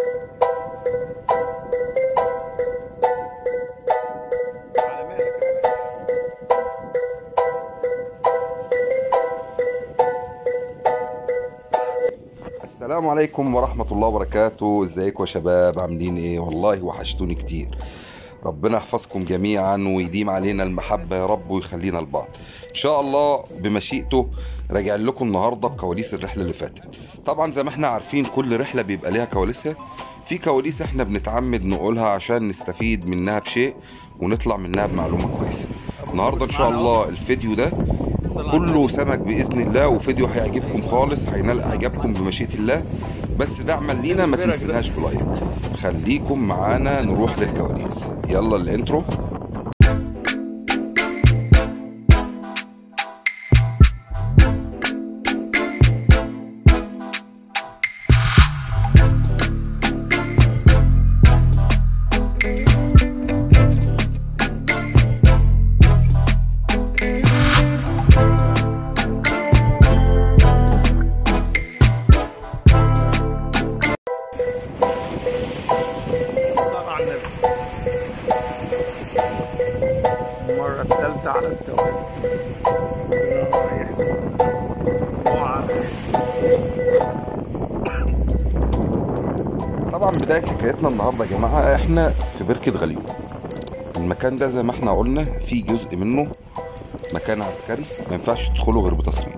السلام عليكم ورحمة الله وبركاته ازيكم يا شباب عاملين ايه والله وحشتوني كتير ربنا يحفظكم جميعا ويديم علينا المحبة يا رب ويخلينا لبعض ان شاء الله بمشيئته راجع لكم النهاردة بكواليس الرحلة اللي فاتت طبعا زي ما احنا عارفين كل رحلة بيبقى ليها كواليسها في كواليس احنا بنتعمد نقولها عشان نستفيد منها بشيء ونطلع منها بمعلومة كويسة النهاردة ان شاء الله الفيديو ده كله سمك باذن الله وفيديو هيعجبكم خالص هينال اعجابكم بمشيئه الله بس دعما لينا ما تنسيناش بلايك خليكم معانا نروح للكواليس يلا الانترو صار على النبي المرة الثالثة على التوالي الله يحسن وعافية. طبعا بدايه حكايتنا النهارده يا جماعه احنا في بركه غليون المكان ده زي ما احنا قلنا في جزء منه مكان عسكري ما ينفعش تدخله غير بتصريح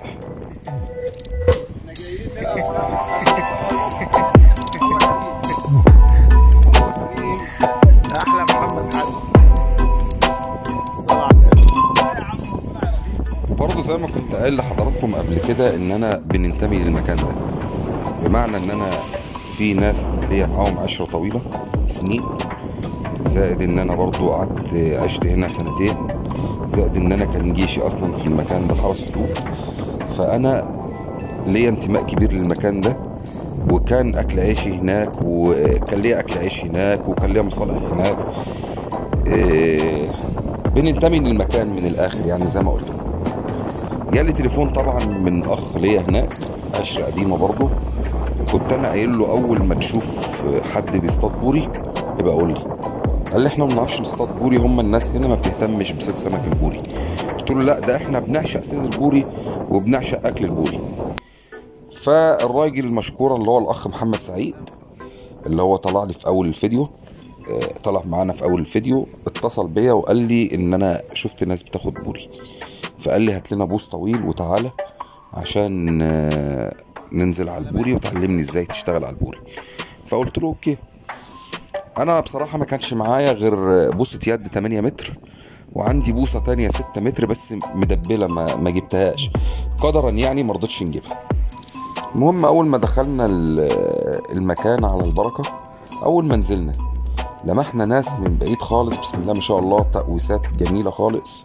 أحلى محمد حسن صار على النبي وبرضه زي ما كنت قايل لحضراتكم قبل كده ان انا بننتمي للمكان ده بمعنى ان انا في ناس ليا معاهم عشرة طويلة سنين زائد ان انا برضو قعدت عشت هنا سنتين زائد ان انا كان جيشي اصلا في المكان ده حرس حدود فانا ليا انتماء كبير للمكان ده وكان اكل عيشي هناك وكان ليا اكل عيش هناك وكان ليا مصالح هناك إيه بننتمي للمكان من الاخر يعني زي ما قلت لكم جالي تليفون طبعا من اخ ليا هناك عشرة قديمة برضه كنت انا قايل له اول ما تشوف حد بيصطاد بوري يبقى قول لي قال لي احنا ما بنعرفش نصطاد بوري هم الناس هنا ما بتهتمش بصيد سمك البوري قلت له لا ده احنا بنعشق صيد البوري وبنعشق اكل البوري فالراجل المشكور اللي هو الاخ محمد سعيد اللي هو طلع لي في اول الفيديو آه، طلع معانا في اول الفيديو اتصل بيا وقال لي ان انا شفت ناس بتاخد بوري فقال لي هات لنا بوص طويل وتعالى عشان آه، ننزل على البوري وتعلمني ازاي تشتغل على البوري فقلت له اوكي انا بصراحة ما كانش معايا غير بوصة يد 8 متر وعندي بوصة تانية 6 متر بس مدبلة ما, ما جبتهاش قدرا يعني ما رضيتش نجيبها المهم اول ما دخلنا ال- المكان على البركة اول ما نزلنا لمحنا ناس من بعيد خالص بسم الله ما شاء الله تقويسات جميلة خالص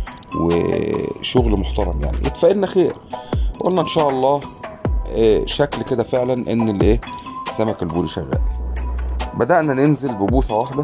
وشغل محترم يعني اتفقنا خير قلنا ان شاء الله آه، شكل كده فعلا ان الايه سمك البوري شغال بدأنا ننزل ببوصة واحدة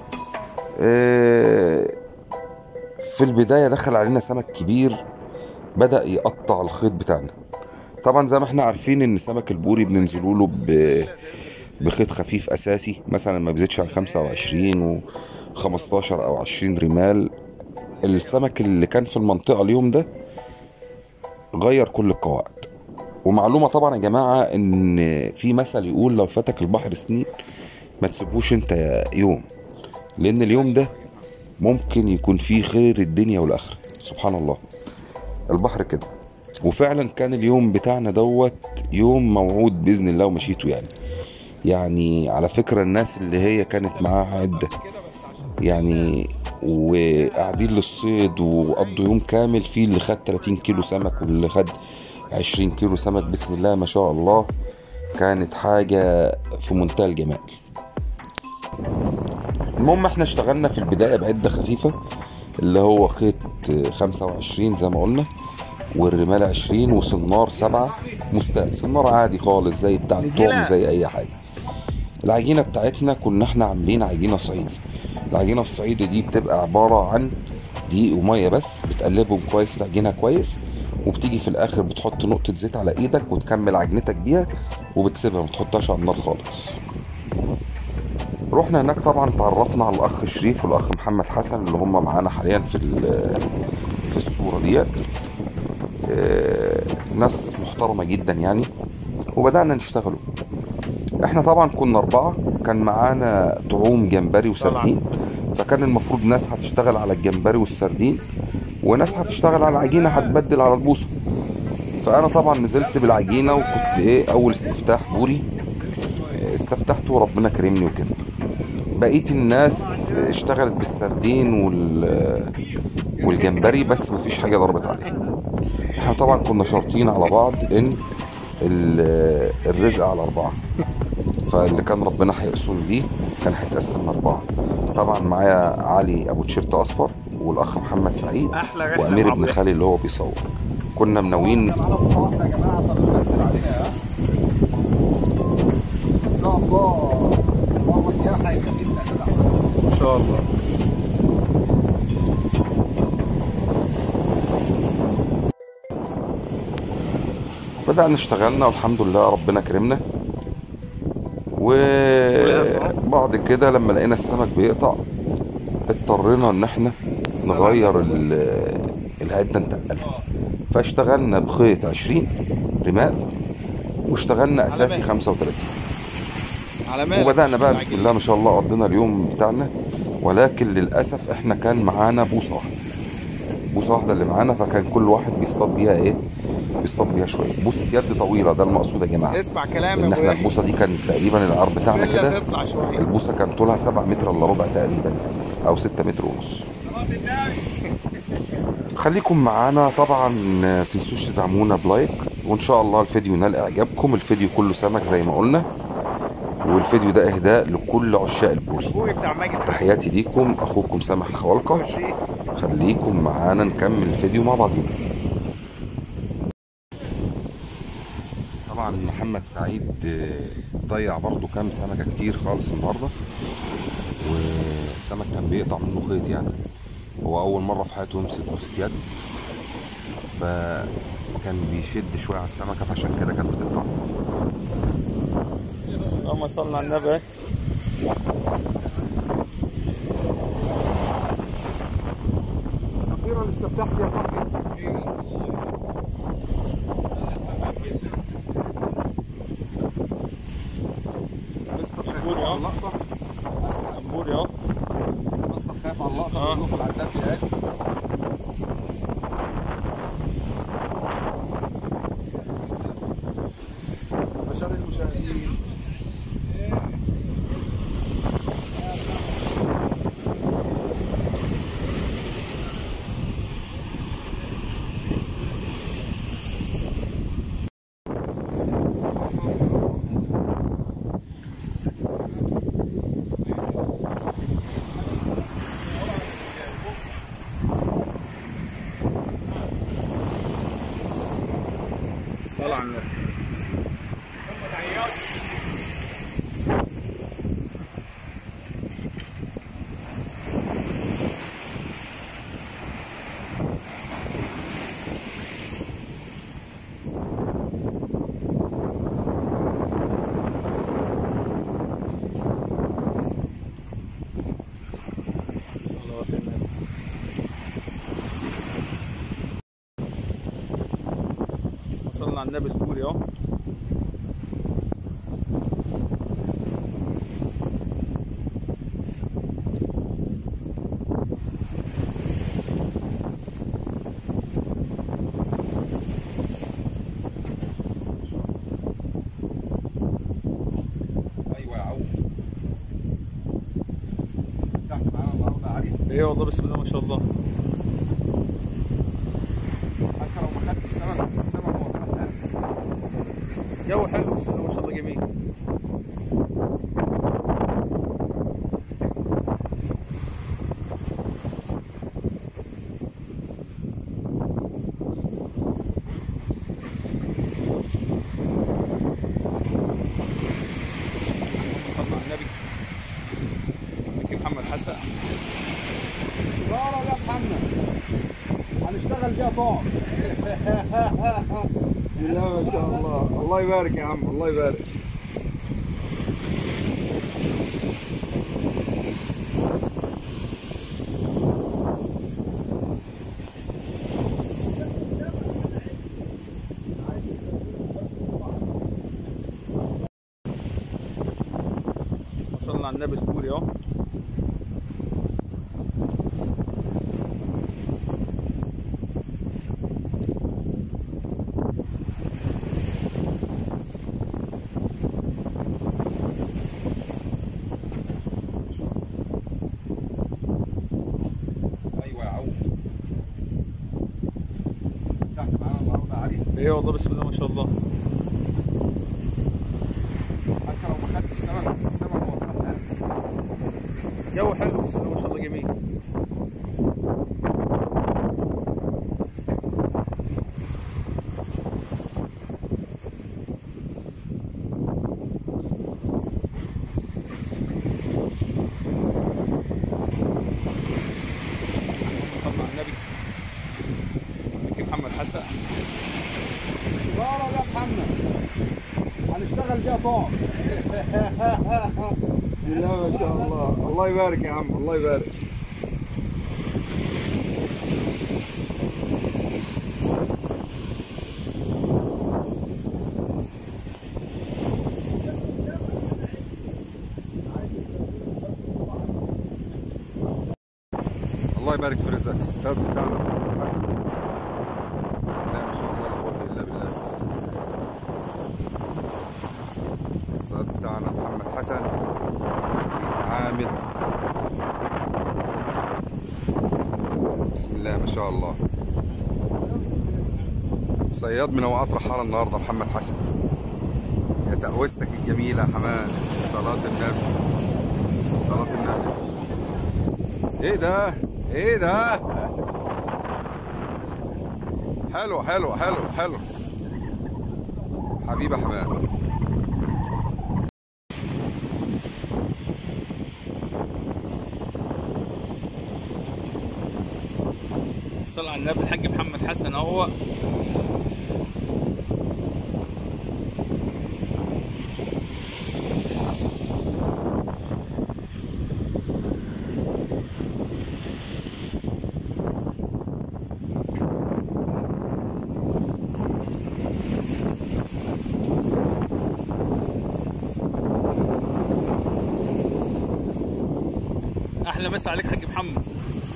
آه، في البداية دخل علينا سمك كبير بدأ يقطع الخيط بتاعنا طبعا زي ما احنا عارفين ان سمك البوري بننزلوا له ب... بخيط خفيف اساسي مثلا ما بيزيدش عن 25 و 15 او 20 رمال السمك اللي كان في المنطقة اليوم ده غير كل القواعد ومعلومة طبعا يا جماعة ان في مثل يقول لو فاتك البحر سنين ما تسيبوش انت يوم لان اليوم ده ممكن يكون فيه خير الدنيا والاخرة سبحان الله البحر كده وفعلا كان اليوم بتاعنا دوت يوم موعود باذن الله ومشيته يعني يعني على فكرة الناس اللي هي كانت معاها عدة يعني وقاعدين للصيد وقضوا يوم كامل في اللي خد 30 كيلو سمك واللي خد 20 كيلو سمك بسم الله ما شاء الله كانت حاجة في منتهى الجمال المهم احنا اشتغلنا في البداية بعدة خفيفة اللي هو خيط 25 زي ما قلنا والرمال 20 وسنار سبعة مستقل سنار عادي خالص زي بتاع التوم زي اي حاجة العجينة بتاعتنا كنا احنا عاملين عجينة صعيدي العجينة الصعيدي دي بتبقى عبارة عن دقيق ومية بس بتقلبهم كويس وتعجنها كويس وبتيجي في الاخر بتحط نقطة زيت على ايدك وتكمل عجنتك بيها وبتسيبها ما تحطهاش على النار خالص رحنا هناك طبعا اتعرفنا على الاخ شريف والاخ محمد حسن اللي هم معانا حاليا في ال- في الصوره ديت آه، ناس محترمه جدا يعني وبدانا نشتغلوا احنا طبعا كنا اربعه كان معانا طعوم جمبري وسردين فكان المفروض ناس هتشتغل على الجمبري والسردين وناس هتشتغل على العجينه هتبدل على البوصه فانا طبعا نزلت بالعجينه وكنت ايه اول استفتاح بوري استفتحته وربنا كرمني وكده بقيه الناس اشتغلت بالسردين وال والجمبري بس مفيش حاجه ضربت عليه احنا طبعا كنا شارطين على بعض ان ال- الرزق على اربعه فاللي كان ربنا هيقسم ليه كان هيتقسم لاربعه طبعا معايا علي ابو تيشيرت اصفر والاخ محمد سعيد أحلى رحلة وامير مع ابن ولاد. خالي اللي هو بيصور كنا مناويين معانا بوصه واحده يا جماعه طب نبدل عليها ها ان شاء الله المره الجايه هيخليه استعداد احسن ان شاء الله بدأنا اشتغلنا والحمد لله ربنا كرمنا وبعد كده لما لقينا السمك بيقطع اضطرينا ان احنا نغير ال- العدة نتقلها فاشتغلنا بخيط 20 رمال واشتغلنا اساسي 35 على مالك وبدأنا مش بقى مستعجل. بسم الله ما شاء الله قضينا اليوم بتاعنا ولكن للأسف احنا كان معانا بوصة واحدة بوصة واحدة اللي معانا فكان كل واحد بيصطاد بيها ايه بيصطاد بيها شوية بوصة يد طويلة ده المقصود يا جماعة اسمع كلامي ان يا احنا ابويا البوصة دي كان تقريبا العار بتاعنا الا كده تطلع شويه البوصة كان طولها 7 متر الا ربع تقريبا او 6 متر ونص خليكم معانا طبعا ما تنسوش تدعمونا بلايك وان شاء الله الفيديو ينال اعجابكم الفيديو كله سمك زي ما قلنا والفيديو ده اهداء لكل عشاق البوري ابوي بتاع ماجد تحياتي ليكم اخوكم سامح الخوالقة شيء خليكم معانا نكمل الفيديو مع بعضينا طبعا محمد سعيد آه، ضيع برضو كام سمكة كتير خالص النهاردة والسمك كان بيقطع منه خيط يعني هو أول مرة في حياته يمسك بوسة يد فكان بيشد شوية على السمكة فعشان كده كانت بتقطع اللهم صل على النبي اخيرا استفتحت يا صاحبي مستر خايف بوري على اهو اللقطه امبوري اهو مستر خايف على اللقطه آه. بيقول لكم العداد بيعد عشان المشاهدين الصلاة على النبي صلوات النبي وصلنا على النبي الكوري اهو ايوه يا عم تحت معانا النهارده علي ايه والله بسم الله ما شاء الله حتى لو ما خدتش سمك بس السمك هو كان الجو حلو بسم الله ما شاء الله جميل صلى على النبي لكن محمد حسن سيجاره يا محمد هنشتغل بيها طعم بسم الله ما شاء الله الله يبارك يا عم الله يبارك وصلنا على النبي الكوري اهو ايوه يا عو تحت معانا النهارده علي ايه والله بسم الله ما شاء الله حتى لو ما خدتش سمك بس السمك هو طلع جو حلو بسم الله ما شاء الله جميل وصلنا على النبي حاج محمد حسن سيجاره يا محمد هنشتغل بيها طعم بسم الله ما شاء الله الله يبارك يا عم الله يبارك الله يبارك في رزقك السيد بتاعنا محمد حسن بسم الله ما شاء الله لا قوه الا بالله السيد بتاعنا محمد حسن عامل بسم الله ما شاء الله صياد من اوقات رحالة النهارده محمد حسن يا تقوستك الجميلة يا حماد صلاة النبي صلاة النبي ايه ده ايه ده حلو حلو حلو حلو حبيبي يا حماد صلى على النبي الحاج محمد حسن اهو احلى مسا عليك حاج محمد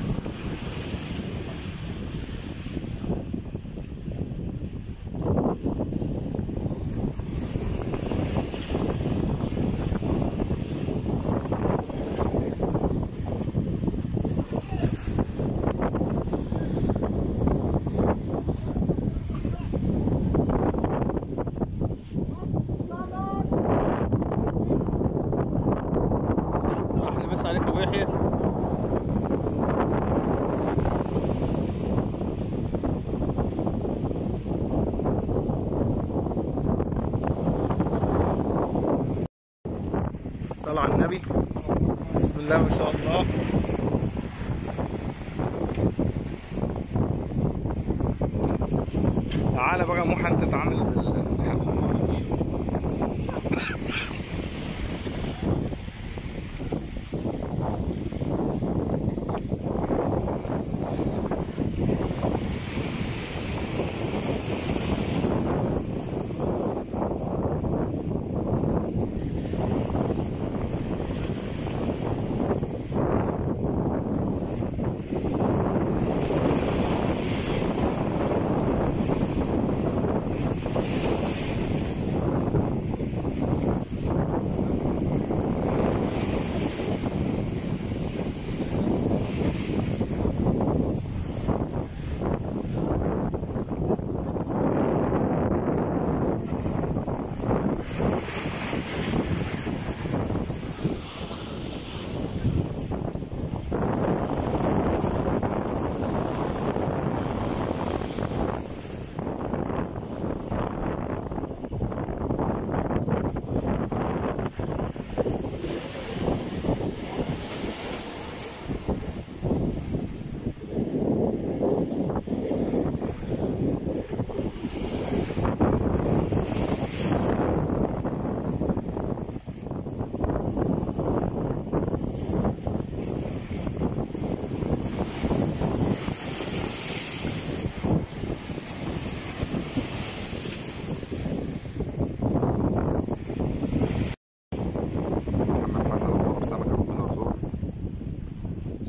احلى مسا عليك ابو يحيى الصلاة على النبي بسم الله ما شاء الله تعالى بقى موحى انت تعمل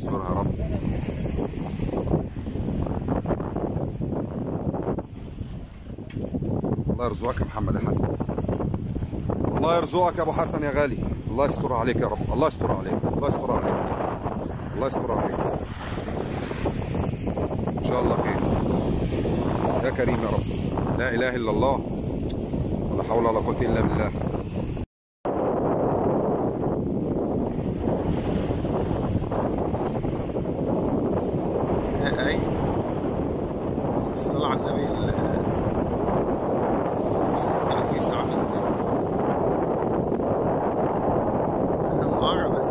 يسترها يا رب الله يرزقك يا محمد يا حسن الله يرزقك يا ابو حسن يا غالي الله يستر عليك يا رب الله يستر عليك الله يستر عليك الله يستر عليك ان شاء الله خير يا كريم يا رب لا اله الا الله ولا حول ولا قوه الا بالله اي الصلاة على النبي ال- الست الكيسة عامل ازاي؟ انا مرة بس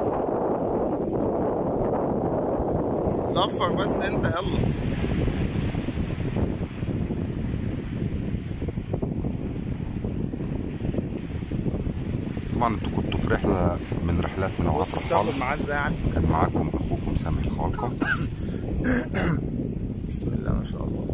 صفر بس انت يلا طبعا انتوا كنتوا في رحله من رحلات من اوقات بص رحاله بتاخد معاه ازاي يعني كان معاكم اخوكم سامح الخالقه بسم الله ما شاء الله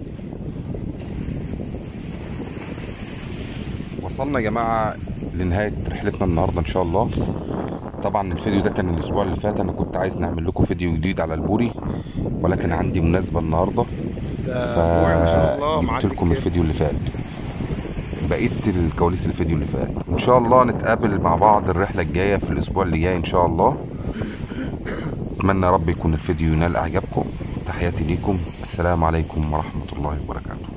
وصلنا يا جماعة لنهاية رحلتنا النهاردة إن شاء الله طبعا الفيديو ده كان الأسبوع اللي فات أنا كنت عايز نعمل لكم فيديو جديد على البوري ولكن عندي مناسبة النهاردة ده بوري ما شاء الله فجبت معدي لكم كتير. الفيديو اللي فات بقيت الكواليس الفيديو اللي فات وإن شاء الله نتقابل مع بعض الرحلة الجاية في الأسبوع اللي جاي إن شاء الله أتمنى يا رب يكون الفيديو ينال إعجابكم تحياتي ليكم السلام عليكم ورحمة الله وبركاته